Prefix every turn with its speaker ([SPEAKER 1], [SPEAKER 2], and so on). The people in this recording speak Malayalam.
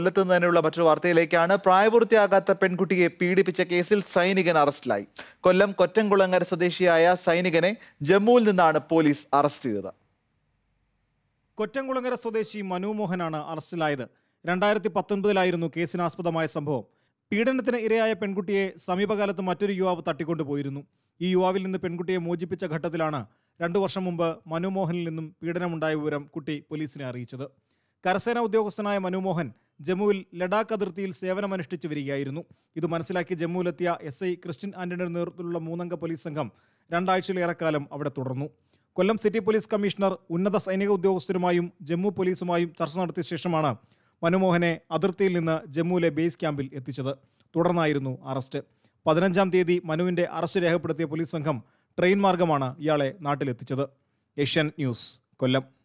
[SPEAKER 1] കൊല്ലത്ത് നിന്ന് തന്നെയുള്ള മറ്റൊരു വാർത്തയിലേക്കാണ് പ്രായപൂർത്തിയാകാത്ത പെൺകുട്ടിയെ പീഡിപ്പിച്ച കേസിൽ സൈനികൻ അറസ്റ്റിലായി കൊല്ലം കൊറ്റംകുളങ്ങര സ്വദേശിയായ സൈനികനെ ജമ്മുവിൽ നിന്നാണ് പോലീസ് അറസ്റ്റ് ചെയ്തത്
[SPEAKER 2] കൊറ്റംകുളങ്ങര സ്വദേശി മനു മോഹനാണ് അറസ്റ്റിലായത് രണ്ടായിരത്തി പത്തൊൻപതിലായിരുന്നു കേസിനാസ്പദമായ സംഭവം പീഡനത്തിന് ഇരയായ പെൺകുട്ടിയെ സമീപകാലത്ത് മറ്റൊരു യുവാവ് തട്ടിക്കൊണ്ടുപോയിരുന്നു ഈ യുവാവിൽ നിന്ന് പെൺകുട്ടിയെ മോചിപ്പിച്ച ഘട്ടത്തിലാണ് രണ്ടു വർഷം മുമ്പ് മനോമോഹനിൽ നിന്നും പീഡനമുണ്ടായ വിവരം കുട്ടി പോലീസിനെ അറിയിച്ചത് കരസേനാ ഉദ്യോഗസ്ഥനായ മനോമോഹൻ ജമ്മുവിൽ ലഡാക്ക് അതിർത്തിയിൽ സേവനമനുഷ്ഠിച്ചു വരികയായിരുന്നു ഇത് മനസ്സിലാക്കി ജമ്മുവിലെത്തിയ എസ് ഐ ക്രിസ്ത്യൻ ആന്റണിയുടെ നേതൃത്വത്തിലുള്ള മൂന്നംഗ പോലീസ് സംഘം രണ്ടാഴ്ചയിലേറെക്കാലം അവിടെ തുടർന്നു കൊല്ലം സിറ്റി പോലീസ് കമ്മീഷണർ ഉന്നത സൈനിക ഉദ്യോഗസ്ഥരുമായും ജമ്മു പോലീസുമായും ചർച്ച നടത്തിയ ശേഷമാണ് മനോമോഹനെ അതിർത്തിയിൽ നിന്ന് ജമ്മുവിലെ ബേസ് ക്യാമ്പിൽ എത്തിച്ചത് തുടർന്നായിരുന്നു അറസ്റ്റ് പതിനഞ്ചാം തീയതി മനുവിന്റെ അറസ്റ്റ് രേഖപ്പെടുത്തിയ പോലീസ് സംഘം ട്രെയിൻ മാർഗമാണ് ഇയാളെ നാട്ടിലെത്തിച്ചത് ഏഷ്യൻ ന്യൂസ് കൊല്ലം